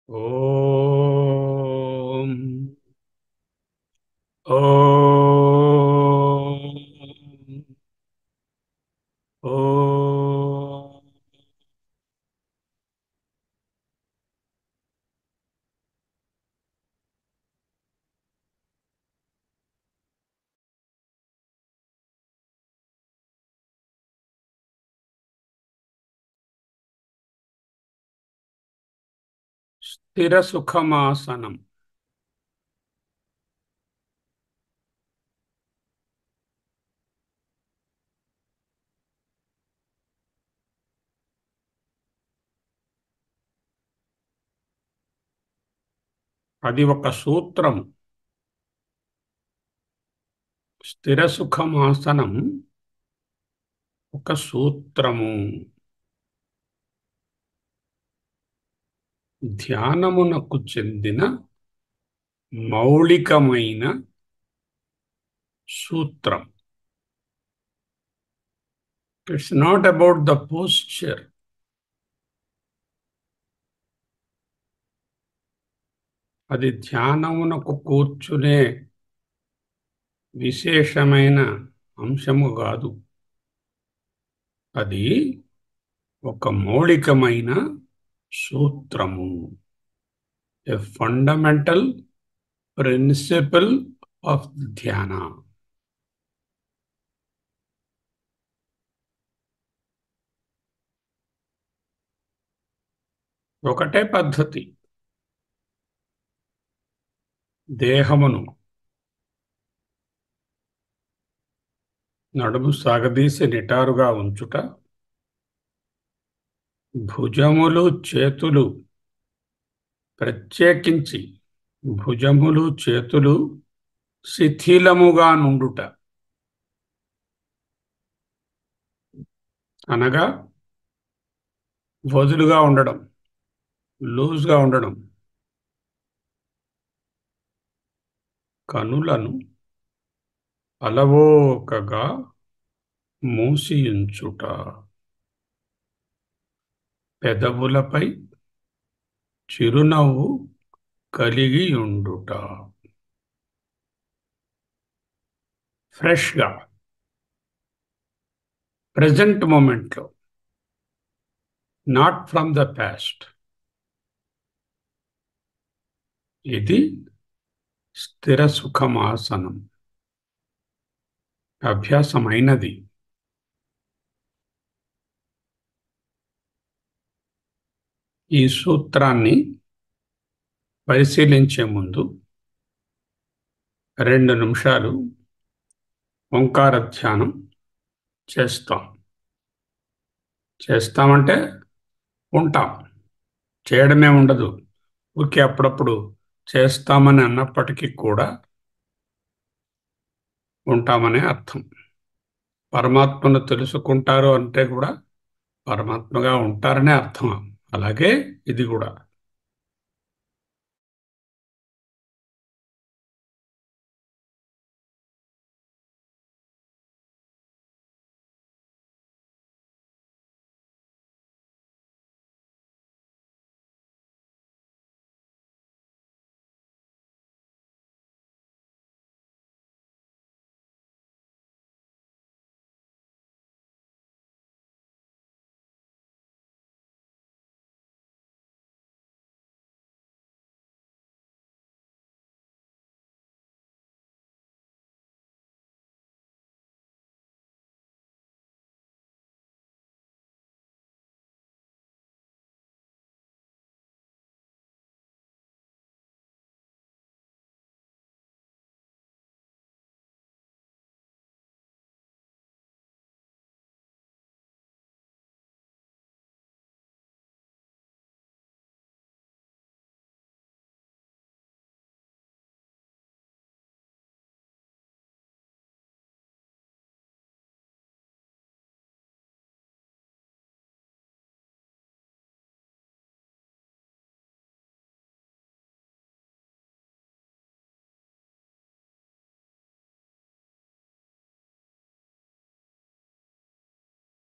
ఓం ఓం ఓం స్థిర సుఖమాసనం అది ఒక సూత్రం స్థిర సుఖమాసనం ఒక సూత్రము ధ్యానమునకు చెందిన మౌలికమైన సూత్రం it's not about the posture అది ధ్యానమునకు కూర్చునే విశేషమైన అంశము కాదు అది ఒక మౌలికమైన సూత్రము ఎ ఫండమెంటల్ ప్రిన్సిపల్ ఆఫ్ ధ్యాన ఒకటే పద్ధతి దేహమును నడుము సాగదీసి నిటారుగా ఉంచుట భుజములు చేతులు ప్రత్యేకించి భుజములు చేతులు శిథిలముగా నుండుట అనగా వదులుగా ఉండడం లూజ్గా ఉండడం కనులను అలవోకగా మూసియుంచుట పెదవులపై చిరునవ్వు కలిగి ఉండుట ఫ్రెష్గా ప్రజెంట్ మూమెంట్లో నాట్ ఫ్రమ్ ద పాస్ట్ ఇది స్థిర సుఖమాసనం అభ్యాసమైనది ఈ సూత్రాన్ని పరిశీలించే ముందు రెండు నిమిషాలు ఓంకార ధ్యానం చేస్తాం చేస్తామంటే ఉంటాం చేయడమే ఉండదు ఊరికే అప్పుడప్పుడు చేస్తామని అన్నప్పటికీ కూడా ఉంటామనే అర్థం పరమాత్మను తెలుసుకుంటారు అంటే కూడా పరమాత్మగా ఉంటారనే అర్థం అలాగే ఇది కూడా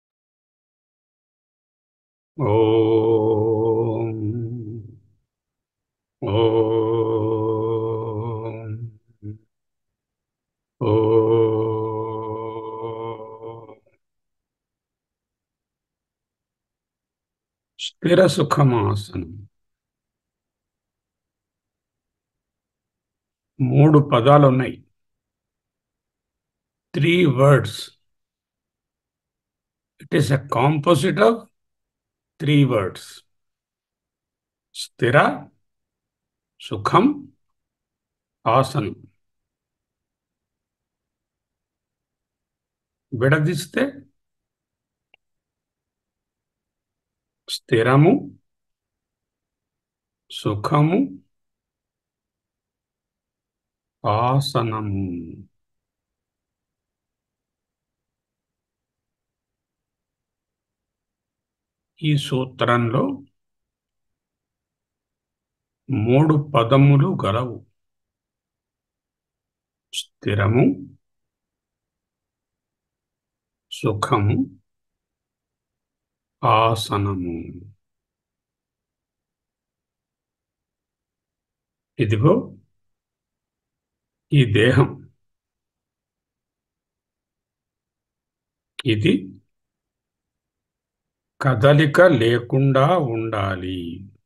ఓం స్థిర సుఖమాసనం మూడు పదాలు ఉన్నాయి three words it is a composite of three words స్థిర సుఖం ఆసనం విడదీస్తే స్థిరము సుఖము ఆసనము ఈ సూత్రంలో మూడు పదములు గలవు స్థిరము సుఖము ఆసనము ఇదిగో ఈ దేహం ఇది కదలిక లేకుండా ఉండాలి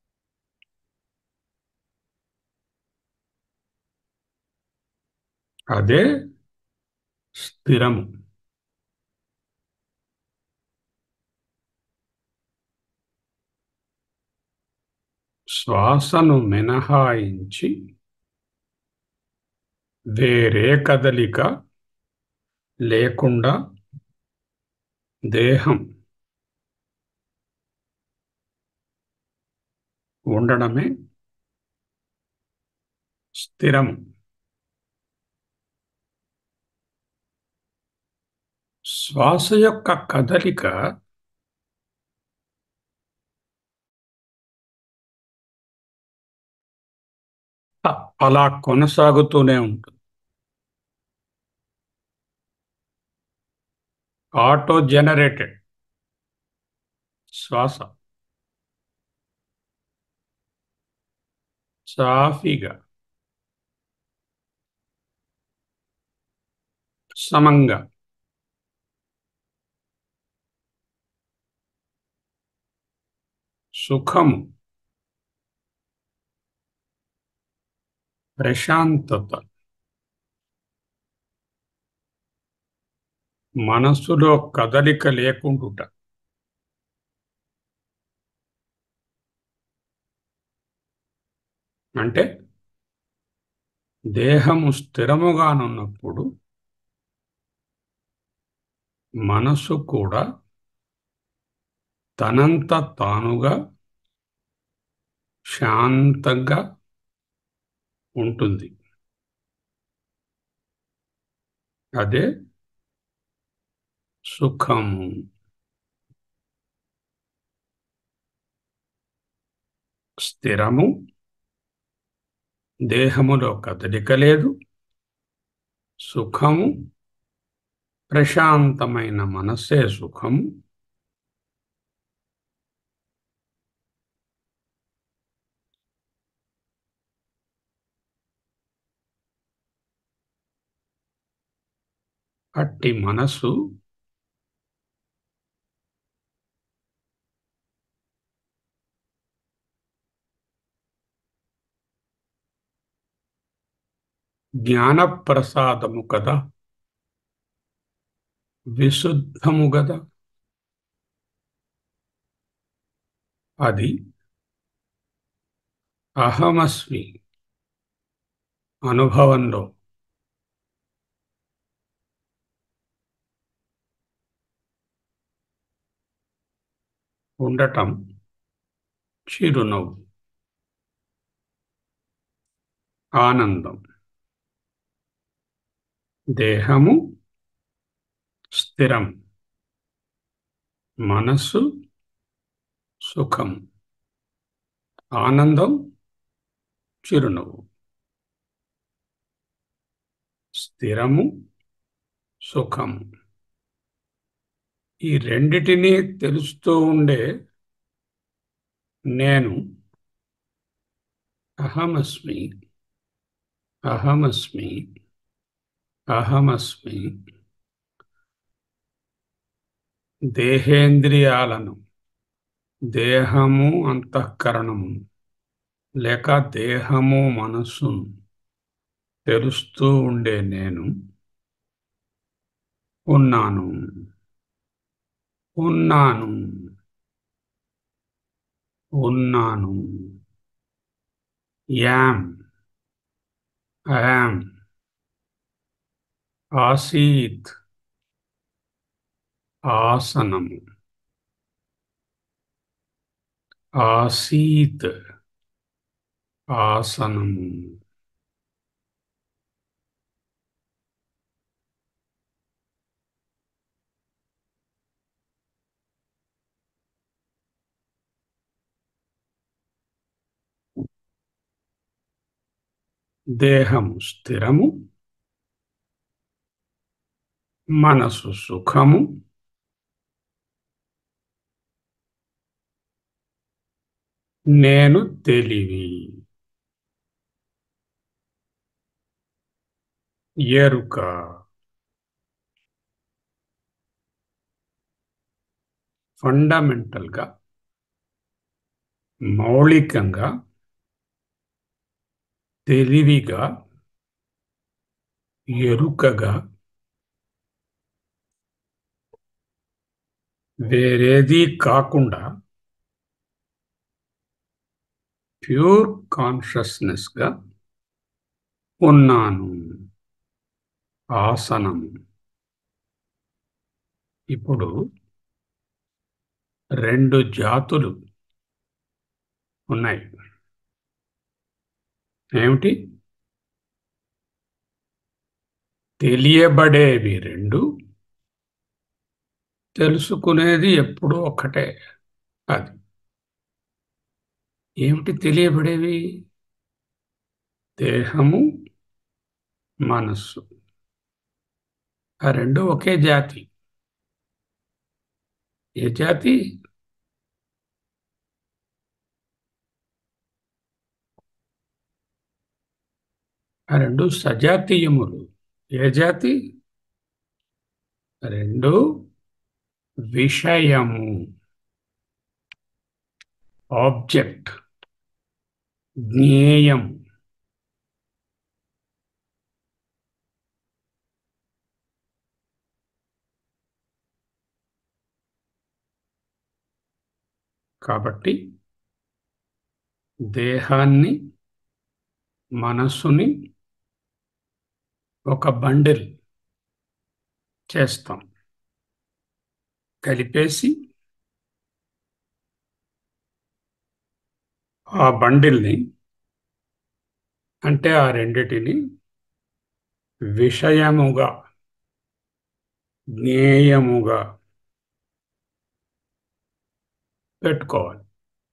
అదే స్థిరము శ్వాసను మినహాయించి వేరే కదలిక లేకుండా దేహం ఉండడమే స్థిరము శ్వాస యొక్క కదలిక అలా కొనసాగుతూనే ఉంటుంది ఆటో జనరేటెడ్ శ్వాస సాఫీగా సమంగా సుఖము ప్రశాంతత మనస్సులో కదలిక లేకుండుట అంటే దేహము స్థిరముగానున్నప్పుడు మనసు కూడా తనంత తానుగా శాంతంగా ఉంటుంది అదే సుఖము స్థిరము దేహములో కదలిక లేదు సుఖము ప్రశాంతమైన మనస్సే సుఖము అట్టి మనసు జ్ఞానప్రసాదము కదా విశుద్ధము గదా అది అహమస్మి అనుభవంలో ఉండటం చిరునవ్వు ఆనందం దేహము స్థిరం మనస్సు సుఖం ఆనందం చిరునవ్వు స్థిరము సుఖము ఈ రెండిటినీ తెలుస్తూ ఉండే నేను అహమస్మి అహమస్మి అహమస్మి దేహేంద్రియాలను దేహము అంతఃకరణము లేక దేహము మనస్సును తెలుస్తూ ఉండే నేను ఉన్నాను ఉన్నాను ఉన్నాను యామ్ యామ్ ఆసీత్ ఆసనము ఆసీత్ ఆసనము దేహము స్థిరము మనసు సుఖము నేను తెలివి ఎరుక ఫండమెంటల్గా మౌలికంగా తెలివిగా ఎరుకగా వేరేది కాకుండా ప్యూర్ కాన్షియస్నెస్గా ఉన్నాను ఆసనము ఇప్పుడు రెండు జాతులు ఉన్నాయి ఏమిటి తెలియబడేవి రెండు తెలుసుకునేది ఎప్పుడూ ఒక్కటే అది ఏమిటి తెలియబడేవి దేహము మనస్సు ఆ రెండు ఒకే జాతి ఏ జాతి ఆ రెండు సజాతీయములు ఏ జాతి రెండు విషయము ఆబ్జెక్ట్ జ్ఞేయం కాబట్టి దేహాన్ని మనస్సుని ఒక బండిల్ చేస్తాం కలిపేసి ఆ బండిల్ని అంటే ఆ రెండిటిని విషయముగా జ్ఞేయముగా పెట్టుకోవాలి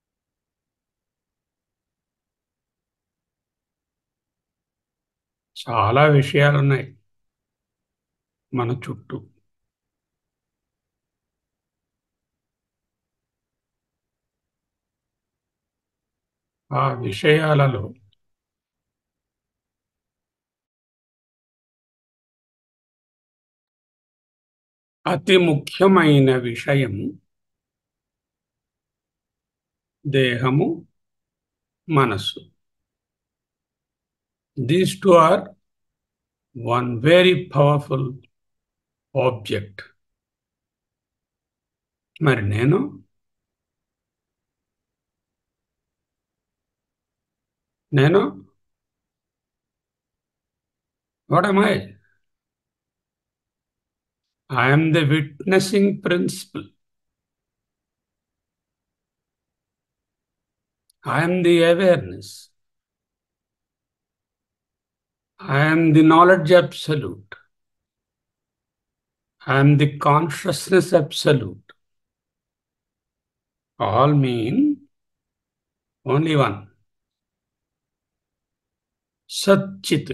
చాలా విషయాలు ఉన్నాయి మన చుట్టూ ఆ విషయాలలో అతి ముఖ్యమైన విషయము దేహము మనస్సు these two are one very powerful object మరి నేను నేను what am I? I am the witnessing principle. I am the awareness. I am the knowledge absolute. I am the consciousness absolute. All mean only one. సచ్చిత్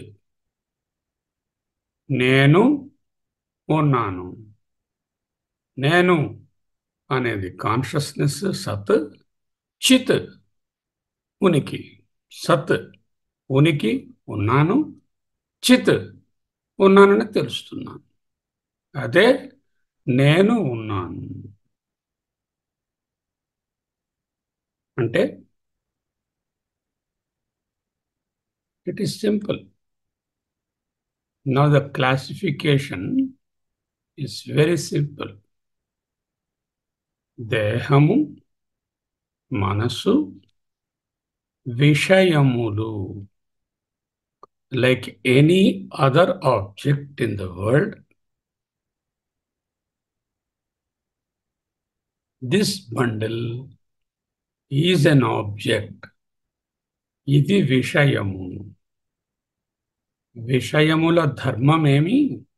నేను ఉన్నాను నేను అనేది consciousness సత్ చిత్ ఉనికి సత్ ఉనికి ఉన్నాను చిత్ ఉన్నానని తెలుస్తున్నాను అదే నేను ఉన్నాను అంటే it is simple now the classification is very simple దేహము మనసు విషయములు like any other object in the world, this bundle is an object. ఇది విషయము విషయముల ధర్మమేమి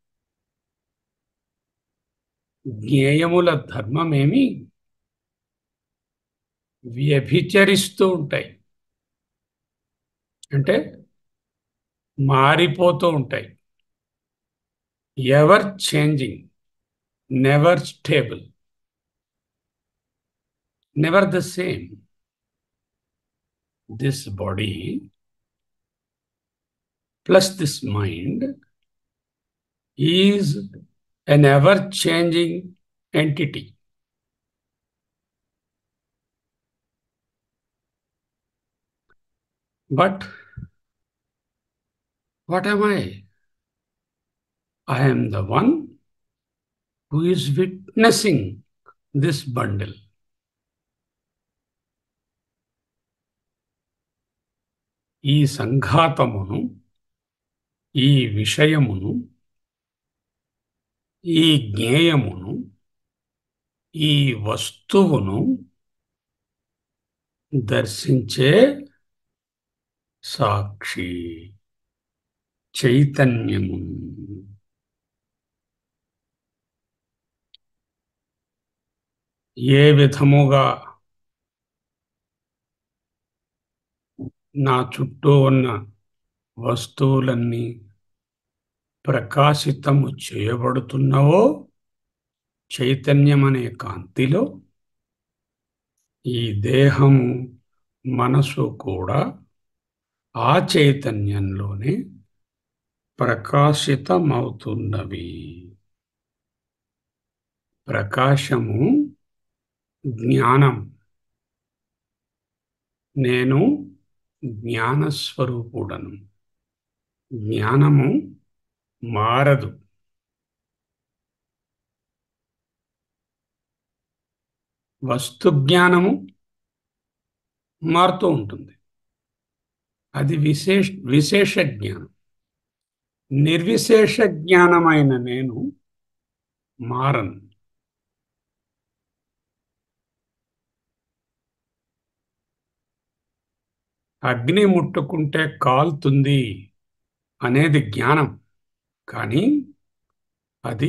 జ్ఞేయముల ధర్మమేమి వ్యభిచరిస్తూ ఉంటాయి అంటే మారిపోతూ ఉంటాయి ever changing never stable never the same this body plus this mind is an ever changing entity but What am I? I am the one who is witnessing this bundle. ఈ సంఘాతమును ఈ విషయమును ఈ జ్ఞేయమును ఈ వస్తువును దర్శించే సాక్షి చైతన్యము ఏ విధముగా నా చుట్టూ ఉన్న వస్తువులన్నీ ప్రకాశితము చేయబడుతున్నవో చైతన్యం అనే కాంతిలో ఈ దేహము మనసు కూడా ఆ చైతన్యంలోనే ప్రకాశితమవుతున్నవి ప్రకాశము జ్ఞానం నేను జ్ఞానస్వరూపుడను జ్ఞానము మారదు వస్తు జ్ఞానము మారుతూ ఉంటుంది అది విశేష విశేష జ్ఞానం నిర్విశేష జ్ఞానమైన నేను మారను అగ్ని ముట్టుకుంటే కాలుతుంది అనేది జ్ఞానం కానీ అది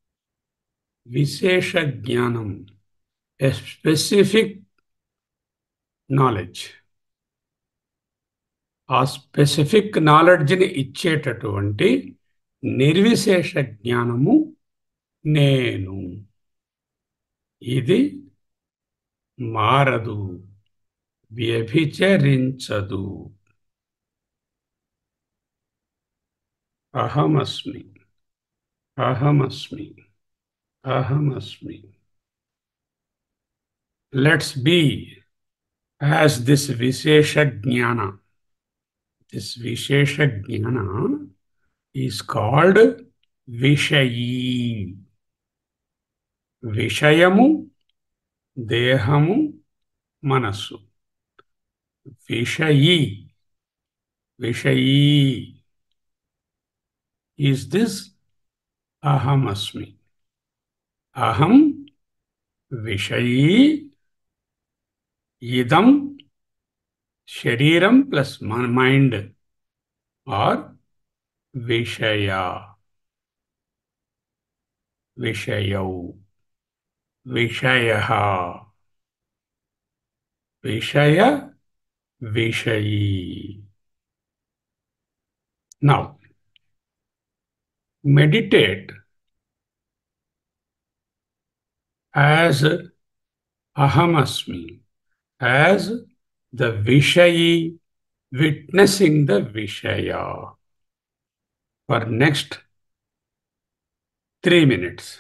విశేష జ్ఞానం ఎ స్పెసిఫిక్ నాలెడ్జ్ ఆ స్పెసిఫిక్ నాలెడ్జ్ని ఇచ్చేటటువంటి నిర్విశేష జ్ఞానము నేను ఇది మారదు వ్యభిచరించదు అహమస్మి అహమస్మి అహమస్మి లెట్స్ బీ యాజ్ దిస్ విశేష జ్ఞాన దిస్ విశేష జ్ఞాన ఈస్ కాల్డ్ విషయీ విషయము దేహము మనస్సు విషయీ విషయీ ఈస్ దిస్ అహమస్మి అహం విషయీ ఇదం శరీరం ప్లస్ మైండ్ ఆర్ విషయ విషయౌ విషయ విషయ విషయీ నౌ మెడిటేట్ యాజ్ అహమస్మి యాజ్ ద విషయీ విట్నెసింగ్ ద విషయ ఫర్ నెక్స్ట్ త్రీ మినిట్స్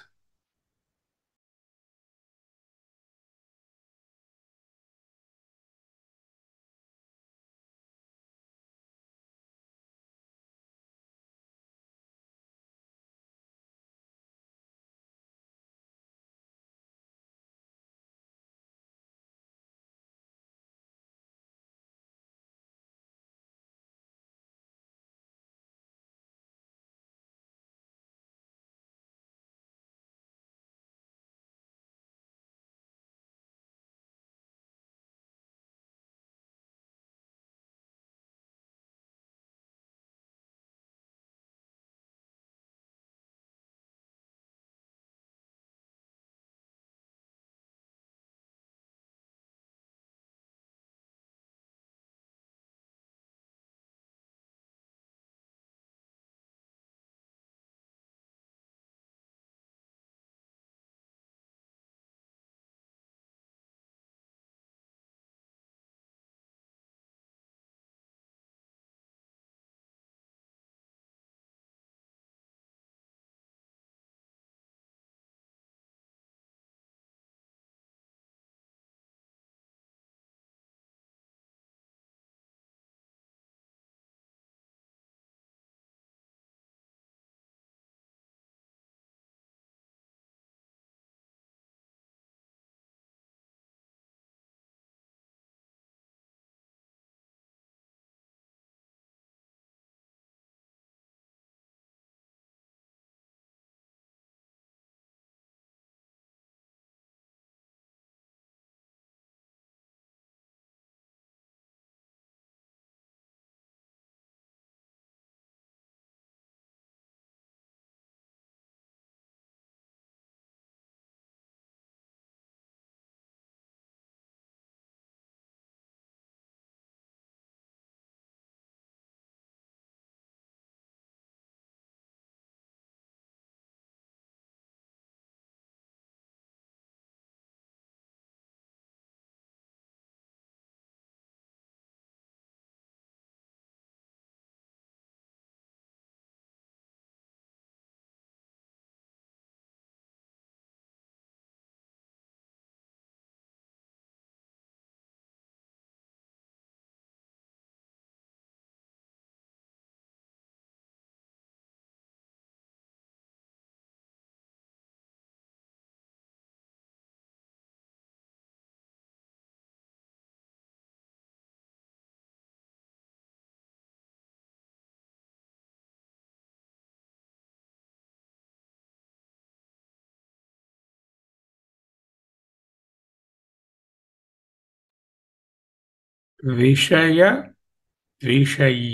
విషయ విషయీ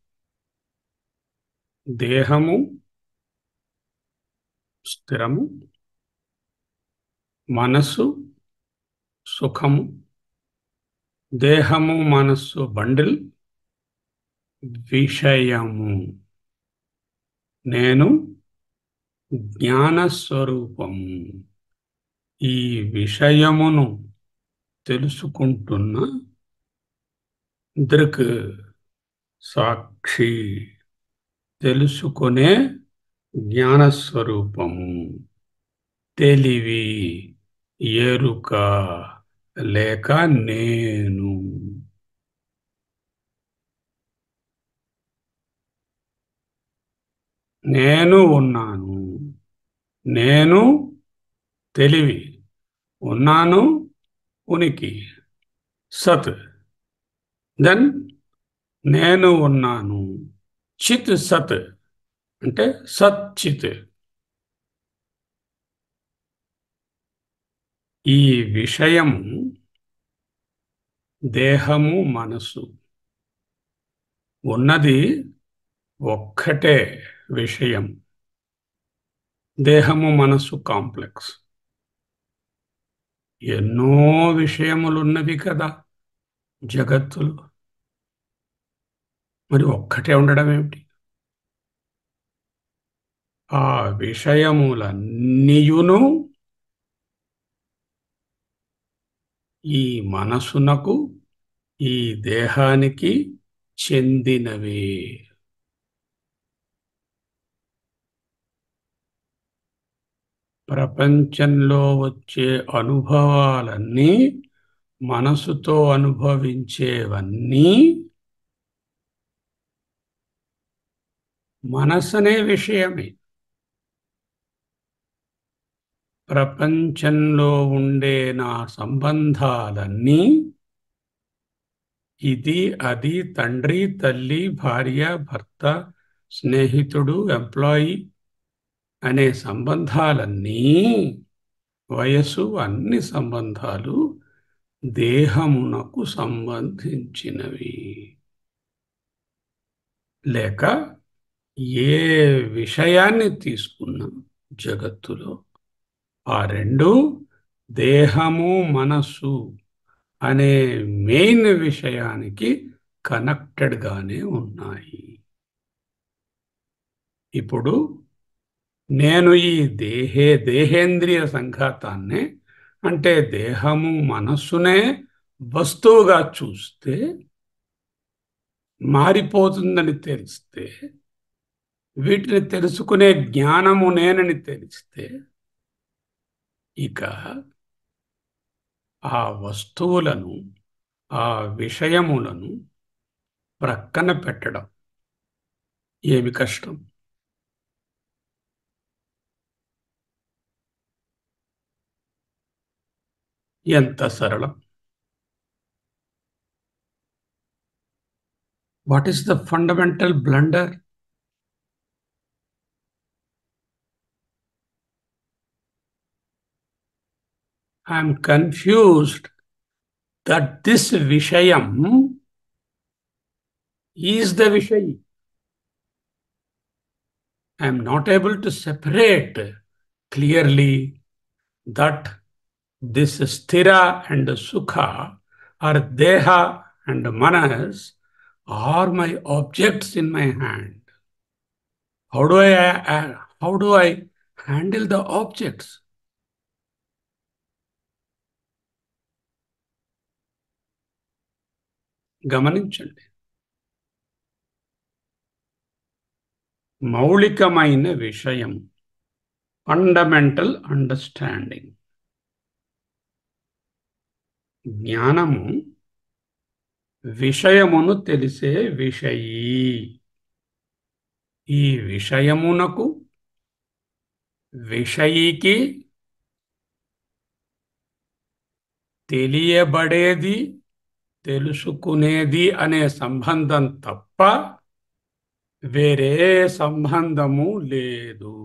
దేహము స్థిరము మనస్సు సుఖము దేహము మనస్సు బండిల్ విషయము నేను జ్ఞానస్వరూపము ఈ విషయమును తెలుసుకుంటున్న దృక్ సాక్షి తెలుసుకునే జ్ఞానస్వరూపము తెలివి ఎరుక లేక నేను నేను ఉన్నాను నేను తెలివి ఉన్నాను ఉనికి సత్ దెన్ నేను ఉన్నాను చిత్ సత్ అంటే సత్ చిత్ ఈ విషయము దేహము మనసు ఉన్నది ఒక్కటే విషయం దేహము మనసు కాంప్లెక్స్ ఎన్నో విషయములున్నవి కదా జగత్తులో మరి ఒక్కటే ఉండడం ఏమిటి ఆ విషయములన్నీయును ఈ మనసునకు ఈ దేహానికి చెందినవే ప్రపంచంలో వచ్చే అనుభవాలన్నీ మనసుతో అనుభవించేవన్నీ మనసనే విషయమే ప్రపంచంలో ఉండే నా సంబంధాలన్నీ ఇది అది తండ్రి తల్లి భార్య భర్త స్నేహితుడు ఎంప్లాయీ అనే సంబంధాలన్నీ వయసు అన్ని సంబంధాలు దేహమునకు సంబంధించినవి లేక ఏ విషయాన్ని తీసుకున్నా జగత్తులో ఆ రెండు దేహము మనస్సు అనే మెయిన్ విషయానికి కనెక్టెడ్గానే ఉన్నాయి ఇప్పుడు నేను ఈ దేహే దేహేంద్రియ సంఘాతాన్నే అంటే దేహము మనస్సునే వస్తువుగా చూస్తే మారిపోతుందని తెలిస్తే వీటిని తెలుసుకునే జ్ఞానము నేనని తెలిస్తే ఇక ఆ వస్తువులను ఆ విషయములను ప్రక్కన పెట్టడం ఏమి కష్టం ఎంత సరళం what is the fundamental blunder I'm confused that this Vishayam is the Vishayi. I am not able to separate clearly that this Sthira and Sukha or Deha and Manas are my objects in my hand. How do I, how do I handle the objects? గమనించండి మౌలికమైన విషయం fundamental understanding జ్ఞానము విషయమును తెలిసే విషయీ ఈ విషయమునకు విషయీకి తెలియబడేది తెలుసుకునేది అనే సంబంధం తప్ప వేరే సంబంధము లేదు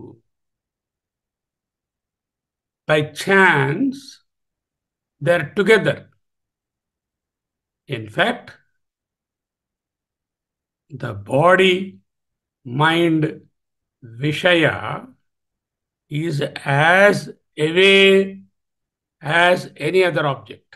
by chance they're together In fact, the body, mind, Vishaya is as away as any other object.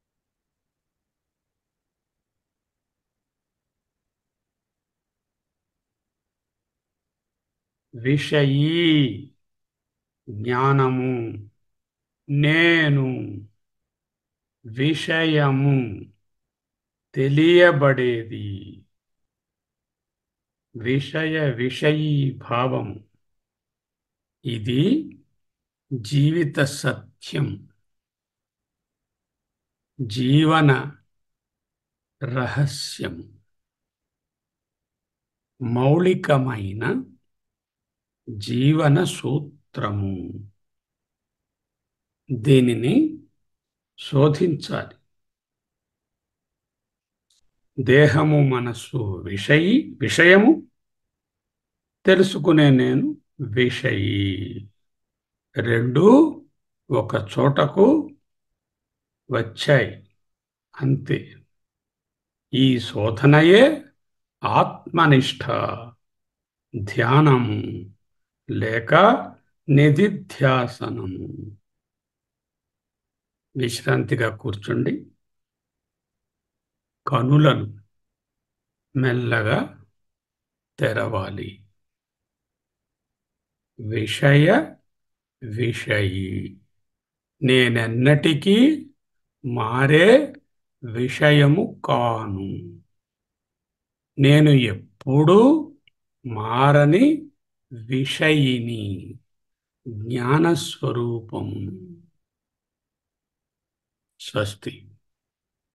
విషయీ జ్ఞానము నేను విషయము తెలియబడేది విషయ విషయీ భావము ఇది జీవిత సత్యం జీవన రహస్యం మౌలికమైన జీవన సూత్రము దీనిని శోధించాలి దేహము మనస్సు విషయి విషయము తెలుసుకునే నేను విషయి రెండు ఒక చోటకు వచ్చాయి అంతే ఈ శోధనయే ఆత్మనిష్ట ధ్యానము లేక నిధిధ్యాసనము విశ్రాంతిగా కూర్చుండి కనులను మెల్లగా తెరవాలి విషయ విషయి నేనెన్నటికీ మారే విషయము కాను నేను ఎప్పుడూ మారని విషయిని జ్ఞానస్వరూపము స్వస్తి